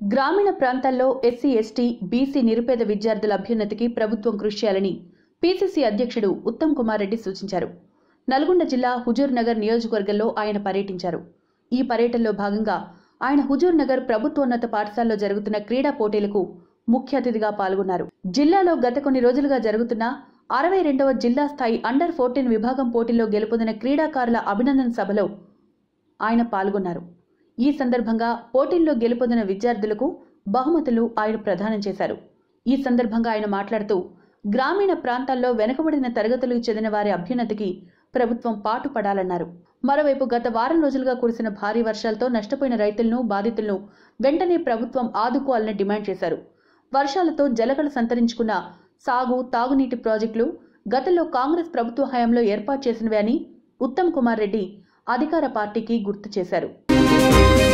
గ్రామీణ ప్రాంతాల్లో SC ST BC నిరుపేద విద్యార్థుల అభ్యున్నతికి ప్రభుత్వం కృషి చేయాలని పీసీసీ అధ్యక్షుడు ఉత్తమ్ కుమార్ రెడ్డి సూచించారు నల్గొండ జిల్లా హుజూర్ నగర్ నియోజకవర్గంలో ఆయన పర్యటించారు ఈ పర్యటనలో భాగంగా ఆయన హుజూర్ నగర్ ప్రభుత్వోన్నత పాఠశాలలో జరుగుతున్న క్రీడా పోటీలకు ముఖ్య అతిథిగా పాల్గొన్నారు జిల్లాలో గత కొన్ని రోజులుగా జరుగుతున్న అరవై రెండవ జిల్లా స్థాయి అండర్ ఫోర్టీన్ విభాగం పోటీల్లో గెలుపొందిన క్రీడాకారుల అభినందన సభలో ఆయన పాల్గొన్నారు ఈ సందర్భంగా పోటీల్లో గెలుపొందిన విద్యార్థులకు బహుమతులు ఆయన ప్రదానం చేశారు ఈ సందర్భంగా ఆయన మాట్లాడుతూ గ్రామీణ ప్రాంతాల్లో వెనుకబడిన తరగతులకు చెందిన వారి అభ్యున్నతికి ప్రభుత్వం పాటుపడాలన్నారు మరోవైపు గత వారం రోజులుగా కురిసిన భారీ వర్షాలతో నష్టపోయిన రైతులను బాధితులను వెంటనే ప్రభుత్వం ఆదుకోవాలని డిమాండ్ చేశారు వర్షాలతో జలకళ సంతరించుకున్న సాగు తాగునీటి ప్రాజెక్టులు గతంలో కాంగ్రెస్ ప్రభుత్వ హయాంలో ఏర్పాటు చేసినవే అని ఉత్తమ్ కుమార్ రెడ్డి అధికార పార్టీకి గుర్తు చేశారు